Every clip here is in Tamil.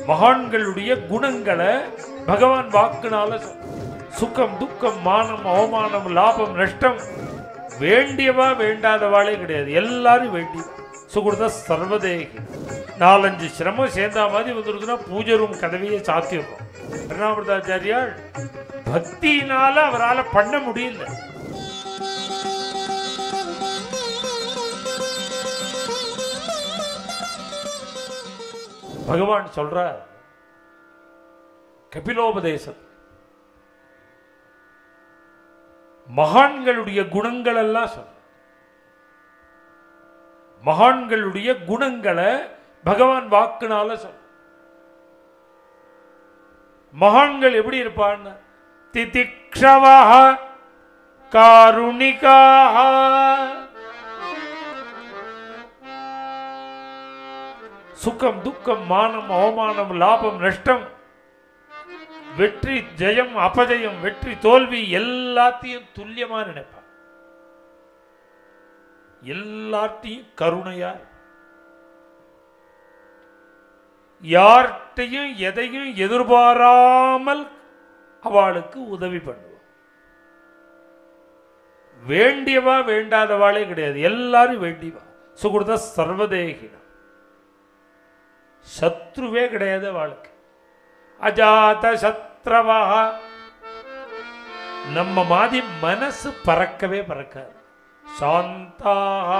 மகான்களுடைய குணங்களை பகவான் வாக்குனால சொல் சுகம் துக்கம் மானம் அவமானம் லாபம் நஷ்டம் வேண்டியவா வேண்டாதவாளே கிடையாது எல்லாரும் வேண்டி சுகுடுத சர்வதேகி நாலஞ்சு சிரமம் சேர்ந்தா மாதிரி வந்துருதுன்னா பூஜை ரூம் கதவையே சாத்திடுறோம் கருணாமிரதாச்சாரியால் பக்தியினால அவரால பண்ண முடியல பகவான் சொல்றார் கபிலோபதேசம் மகான்களுடைய குணங்கள் எல்லாம் சொல்ற மகான்களுடைய குணங்களை பகவான் வாக்குனால சொல்ற மகான்கள் எப்படி இருப்பான்னு திதிக்ஷவா காருணிகாக சுகம் துக்கம் மானம் அவமானம் லாபம் நஷ்டம் வெற்றி ஜெயம் அபஜயம் வெற்றி தோல்வி எல்லாத்தையும் துல்லியமா நினைப்பான் எல்லாத்தையும் கருணையா இருப்பான். யார்கிட்டையும் எதையும் எதிர்பாராமல் அவளுக்கு உதவி பண்ணுவான் வேண்டியவா வேண்டாதவாளே கிடையாது எல்லாரும் வேண்டியவா சுகுடுத சர்வதேகினா சத்ருவே கிடையாது அவளுக்கு அஜாத சத்ரவா நம்ம மாதிரி மனசு பறக்கவே பறக்காது சாந்தா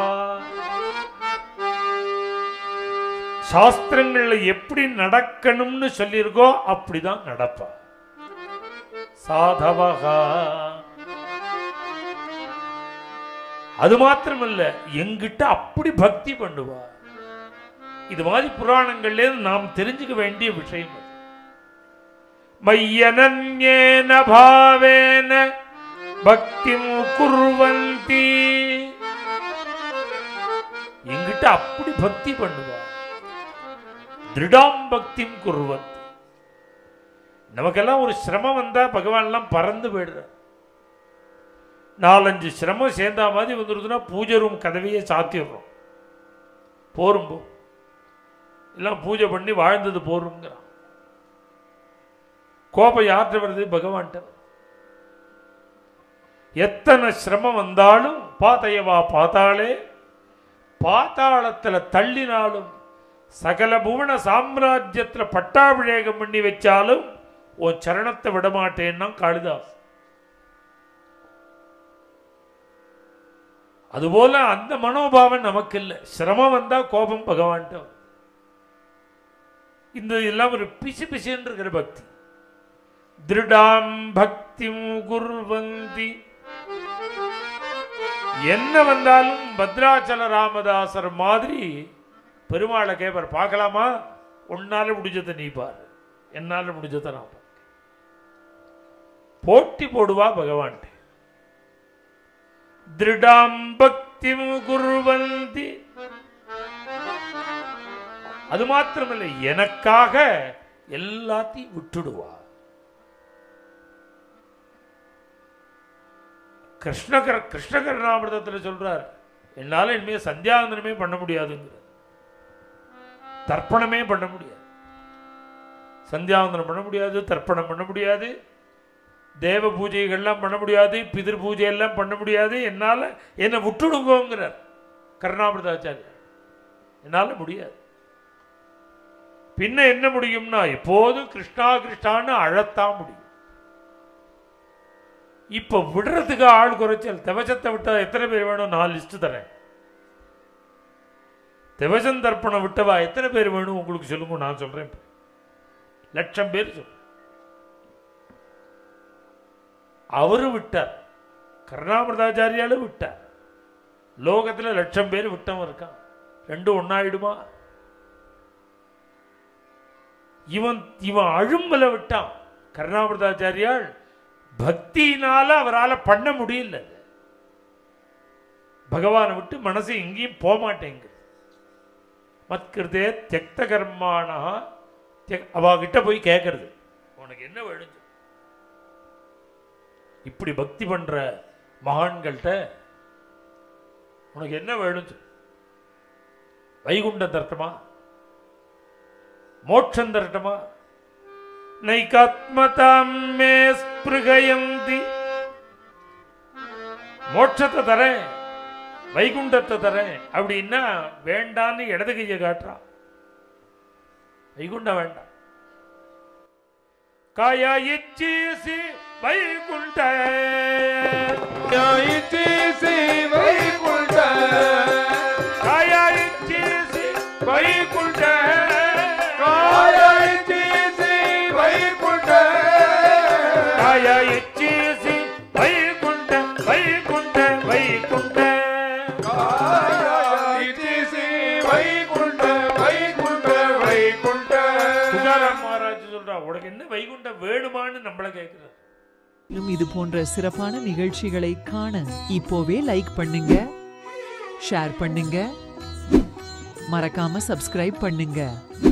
சாஸ்திரங்கள்ல எப்படி நடக்கணும்னு சொல்லியிருக்கோ அப்படிதான் நடப்பா சாதவகா அது மாத்திரமல்ல எங்கிட்ட அப்படி பக்தி பண்ணுவா இது மாதிரி புராணங்கள்ல நாம் தெரிஞ்சுக்க வேண்டிய விஷயம் அது. மையனன்யேன பாவேன பக்திம் குர்வந்தி எங்கிட்ட அப்படி பக்தி பண்ணுவா திருடாம் பக்திம் குர்வந்தி நமக்கெல்லாம் ஒரு சிரமம் வந்தா பகவான்லாம் பறந்து போயிடுற நாலஞ்சு சிரமம் சேர்ந்தா மாதிரி வந்துருதுன்னா பூஜை ரூம் கதவையே சாத்திடுறோம் போரும் போ எல்லாம் பூஜை பண்ணி வாழ்ந்தது போருங்கிறான் கோபம் யார்கிட்ட வருது பகவான்கிட்ட வருது. எத்தனை சிரமம் வந்தாலும் பாத்தையவா பார்த்தாலே பாத்தாளத்துல தள்ளினாலும் சகல புவன சாம்ராஜ்யத்துல பட்டாபிஷேகம் பண்ணி வச்சாலும் உன் சரணத்தை விடமாட்டேன்னா காளிதாஸ் அதுபோல அந்த மனோபாவம் நமக்கு இல்லை சிரமம் வந்தா கோபம் பகவான்கிட்ட வரும். இந்த எல்லாம் ஒரு பிசு பிசுன்னு இருக்கிற பக்தி திருடாம் பக்தி குர்வந்தி என்ன வந்தாலும் பத்ராச்சல ராமதாசர் மாதிரி பெருமாளை கேட்பார் பார்க்கலாமா உன்னால முடிஞ்சதை நீ பாரு என்னால முடிஞ்சதை நான் பார்க்கிறேன். போட்டி போடுவா பகவான்கிட்ட திருடாம் பக்தி குர்வந்தி அது மாத்திரமல்ல எனக்காக எல்லாத்தையும் விட்டுடுவா கிருஷ்ணகர கிருஷ்ணகர்ணாமிரதத்தில் சொல்றார் என்னால இனிமே சந்தியாவந்தனமே பண்ண முடியாதுங்கிற தர்ப்பணமே பண்ண முடியாது சந்தியாவந்தனம் பண்ண முடியாது தர்ப்பணம் பண்ண முடியாது தேவ பூஜைகள்லாம் பண்ண முடியாது பிதிர் பூஜை எல்லாம் பண்ண முடியாது என்னால் என்னை விட்டுடுங்கோங்கிறார் கருணாமிரதாச்சாரியர் என்னால் முடியாது பின்ன என்ன முடியும்னா எப்போதும் கிருஷ்ணா கிருஷ்ணான்னு அழத்தான் முடியும் இப்ப விடுறதுக்கு ஆள் குறைச்சல் திவசத்தை விட்டா எத்தனை பேர் வேணும் நான் லிஸ்ட் தரேன் திவசம் தர்ப்பணம் விட்டவா எத்தனை பேர் வேணும் உங்களுக்கு சொல்லுங்க நான் சொல்றேன் இப்ப. லட்சம் பேர் சொல்றேன் அவரு விட்டார் கருணாமிரதாச்சாரியாலும் விட்டார் லோகத்துல லட்சம் பேர் விட்டவன் இருக்கான் ரெண்டும் ஒன்னாயிடுமா இவன் இவன் அழும்பல விட்டான் கருணாமிரதாச்சாரியால் பக்தியினால அவரால பண்ண முடியல பகவானை விட்டு மனசு எங்கேயும் போக மாட்டேங்குது மத்கிருதே தியக்த கர்மானா அவ கிட்ட போய் கேட்கறது உனக்கு என்ன வேணும் சொல்லு. இப்படி பக்தி பண்ற மகான்கள்கிட்ட உனக்கு என்ன வேணும் சொல்லு. வைகுண்ட தர்த்தமா மோட்சம் தரட்டுமா நைகாத்மதாம் மே ஸ்பிருகயந்தி மோட்சத்தை தரேன் வைகுண்டத்தை தரேன் அப்படின்னா வேண்டான்னு இடது கையை காட்டுறான் வைகுண்டம் வேண்டாம் காயா இச்சீசி வைகுண்ட ஞாயிற்றீசி வைகுண்ட காயா இச்சீசி வைகுண்ட காயாயிற்றீசி வைகுண்ட காயா இச்சீசி வைகுண்ட வைகுண்ட வைகுண்ட காயாயிற்றீசி வைகுண்ட வைகுண்ட வைகுண்ட துகாராம் மகாராஜ் சொல்றா உனக்கு என்ன வைகுண்டம் வேணுமான்னு நம்மள கேட்கிறார் மேலும் இது போன்ற சிறப்பான நிகழ்ச்சிகளை காண இப்போவே லைக் பண்ணுங்க ஷேர் பண்ணுங்க மறக்காம சப்ஸ்கிரைப் பண்ணுங்க